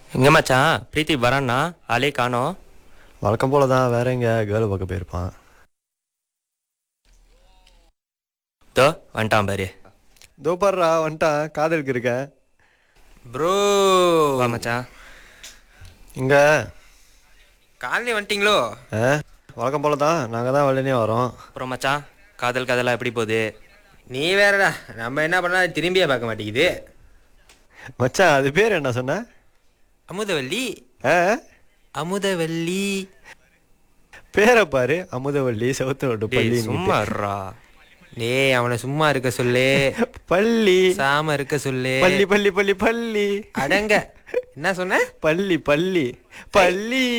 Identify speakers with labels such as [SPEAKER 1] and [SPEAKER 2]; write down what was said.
[SPEAKER 1] எங்க மச்சான் பிரீத்தி வரான்னா ஆளே காணோம்
[SPEAKER 2] வழக்கம் போல தான் வேற எங்க கேர்ள் பார்க்க போயிருப்பான்
[SPEAKER 1] தோ வந்துட்டான் பாரு
[SPEAKER 2] தோ பாருடா வந்துட்டான் காதலுக்கு இருக்க
[SPEAKER 3] ப்ரோ
[SPEAKER 1] வா மச்சான்
[SPEAKER 2] இங்க
[SPEAKER 3] காலனி வந்துட்டீங்களோ
[SPEAKER 2] ஆ, வழக்கம் போல தான் நாங்கள் தான் வெள்ளனே வரோம்
[SPEAKER 1] அப்புறம் மச்சான் காதல் கதெல்லாம் எப்படி போகுது
[SPEAKER 3] நீ வேறடா நம்ம என்ன பண்ணா திரும்பியே பார்க்க மாட்டேங்குது
[SPEAKER 2] மச்சான் அது பேர் என்ன சொன்ன
[SPEAKER 3] அமுதவல்லி
[SPEAKER 2] ஆ
[SPEAKER 3] அமுதவல்லி
[SPEAKER 2] பேரை பாரு அமுதவள்ளி செவத்து ரோட்டு
[SPEAKER 1] டேய்
[SPEAKER 2] பள்ளி
[SPEAKER 1] சும்மா இருடா.
[SPEAKER 3] டேய் அவனை சும்மா இருக்க சொல்லு
[SPEAKER 2] பள்ளி
[SPEAKER 3] சாம இருக்க சொல்லு
[SPEAKER 2] பள்ளி பள்ளி பள்ளி பள்ளி
[SPEAKER 3] அடங்க என்ன சொன்ன
[SPEAKER 2] பள்ளி பள்ளி பள்ளி